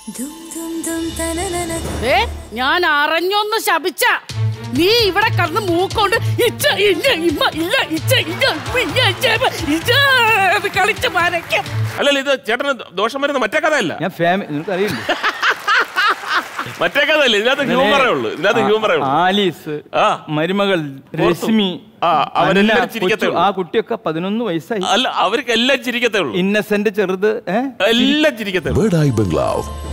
ഏ ഞാൻ അറിഞ്ഞൊന്ന് ശപിച്ച നീ ഇവിടെ കടന്ന് മൂക്കൊണ്ട് ഇച്ച ഇന്ന ഇമ്മ ഇല്ല ഇച്ച ഇല്ല ഇമ്മ, ഇല്ല, ഇച്ച, ഇമ്മ, ഇച്ച എന്ന് കളിച്ച് മരയ്ക്കും അല്ലല്ല ഇത് ചേട്ടന് ദോഷം വരുന്ന മറ്റേ കഥയല്ല ഞാൻ ഫാമിലി നിങ്ങൾക്ക് അറിയില്ലേ മറ്റേ കഥയല്ല ഇതിനകത്ത് ഹ്യൂമറേ ഉള്ളൂ ഇതിനകത്ത് ഹ്യൂമറേ ഉള്ളൂ ആലീസ് ആ. മരുമകൾ രശ്മി ആ, അവരെല്ലാം അന്ന, ചിരിക്കത്തേ കൊച്ചു- ഉള്ളൂ. ആ കുട്ടിയൊക്കെ പതിനൊന്ന് വയസ്സായി അല്ല അവർക്ക് എല്ലാം ചിരിക്കത്തേ ഉള്ളൂ ഇന്നസെന്റ് ചെറുത് ഏ എല്ലാം ചിരിക്കത്തേ ഉള്ളൂ ബേർഡ് ഐ ബംഗ്ലാവ്